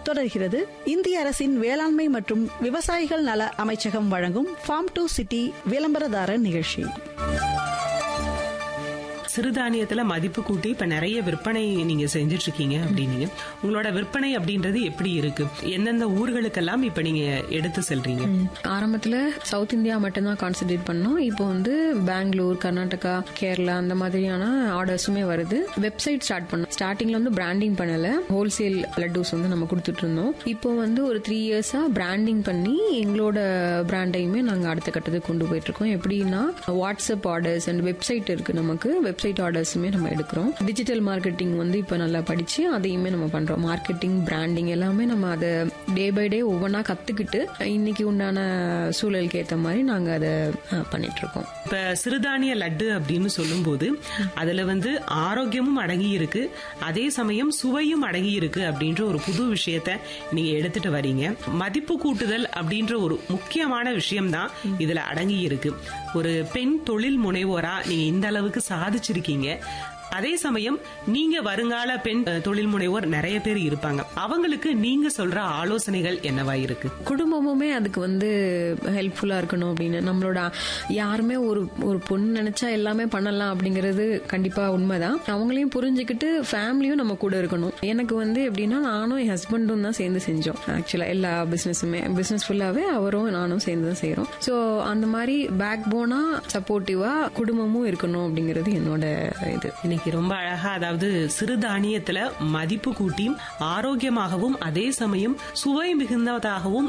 தொடர்கிறது இந்திய அரசின் வேளாண்மை மற்றும் விவசாயிகள் நல அமைச்சகம் வழங்கும் ஃபார்ம் டு சிட்டி விளம்பரதாரர் நிகழ்ச்சி சிறுதானியத்துல மதிப்பு கூட்டி இப்ப நிறைய விற்பனை நீங்க செஞ்சுட்டு இருக்கீங்க அப்படின்னீங்க உங்களோட விற்பனை அப்படின்றது எப்படி இருக்கு எந்தெந்த ஊர்களுக்கெல்லாம் இப்ப நீங்க எடுத்து செல்றீங்க ஆரம்பத்துல சவுத் இந்தியா மட்டும்தான் கான்சென்ட்ரேட் பண்ணோம் இப்போ வந்து பெங்களூர் கர்நாடகா கேரளா அந்த மாதிரியான ஆர்டர்ஸுமே வருது வெப்சைட் ஸ்டார்ட் பண்ணோம் ஸ்டார்டிங்ல வந்து பிராண்டிங் பண்ணல ஹோல்சேல் லட்டூஸ் வந்து நம்ம கொடுத்துட்டு இருந்தோம் இப்போ வந்து ஒரு த்ரீ இயர்ஸா பிராண்டிங் பண்ணி எங்களோட பிராண்டையுமே நாங்க அடுத்த கட்டத்துக்கு கொண்டு போயிட்டு இருக்கோம் எப்படின்னா வாட்ஸ்அப் ஆர்டர்ஸ் அண்ட் வெப்சைட் இருக்கு நமக்கு வெப்சைட் ஆர்டர்ஸுமே நம்ம எடுக்கிறோம் டிஜிட்டல் மார்க்கெட்டிங் வந்து இப்போ நல்லா படிச்சு அதையுமே நம்ம பண்றோம் மார்க்கெட்டிங் பிராண்டிங் எல்லாமே நம்ம அதை டே பை டே ஒவ்வொன்றா கத்துக்கிட்டு இன்னைக்கு உண்டான சூழலுக்கு ஏற்ற மாதிரி நாங்க அதை அஹ், பண்ணிட்டு இருக்கோம் இப்ப சிறுதானிய லட்டு அப்படின்னு சொல்லும்போது அதுல வந்து ஆரோக்கியமும் அடங்கி இருக்கு அதே சமயம் சுவையும் அடங்கி இருக்கு அப்படின்ற ஒரு புது விஷயத்த நீங்க எடுத்துட்டு வரீங்க மதிப்பு கூட்டுதல் அப்படின்ற ஒரு முக்கியமான விஷயம் தான் இதுல அடங்கி இருக்கு ஒரு பெண் தொழில் முனைவோரா நீங்க இந்த அளவுக்கு சாதிச்சிருக்கீங்க அதே சமயம் நீங்க வருங்கால பெண் அஹ், தொழில் முனைவோர் நிறைய பேர் இருப்பாங்க அவங்களுக்கு நீங்க சொல்ற ஆலோசனைகள் என்னவா இருக்கு குடும்பமுமே அதுக்கு வந்து ஹெல்ப்ஃபுல்லா இருக்கணும் அப்படின்னு நம்மளோட யாருமே ஒரு ஒரு பொண்ணு நினைச்சா எல்லாமே பண்ணலாம் அப்படிங்கிறது கண்டிப்பா உண்மைதான் அவங்களையும் புரிஞ்சுக்கிட்டு ஃபேமிலியும் நம்ம கூட இருக்கணும் எனக்கு வந்து எப்படின்னா நானும் என் ஹஸ்பண்டும் தான் சேர்ந்து செஞ்சோம் ஆக்சுவலா எல்லா பிசினஸுமே பிசினஸ் ஃபுல்லாவே அவரும் நானும் சேர்ந்து தான் செய்யறோம் ஸோ அந்த மாதிரி பேக் போனா சப்போர்ட்டிவா குடும்பமும் இருக்கணும் அப்படிங்கிறது என்னோட இது இன்னைக்கு ரொம்ப அழகா அதாவது சிறுதானியத்துல மதிப்பு கூட்டி ஆரோக்கியமாகவும் அதே சமயம் சுவை மிகுந்ததாகவும்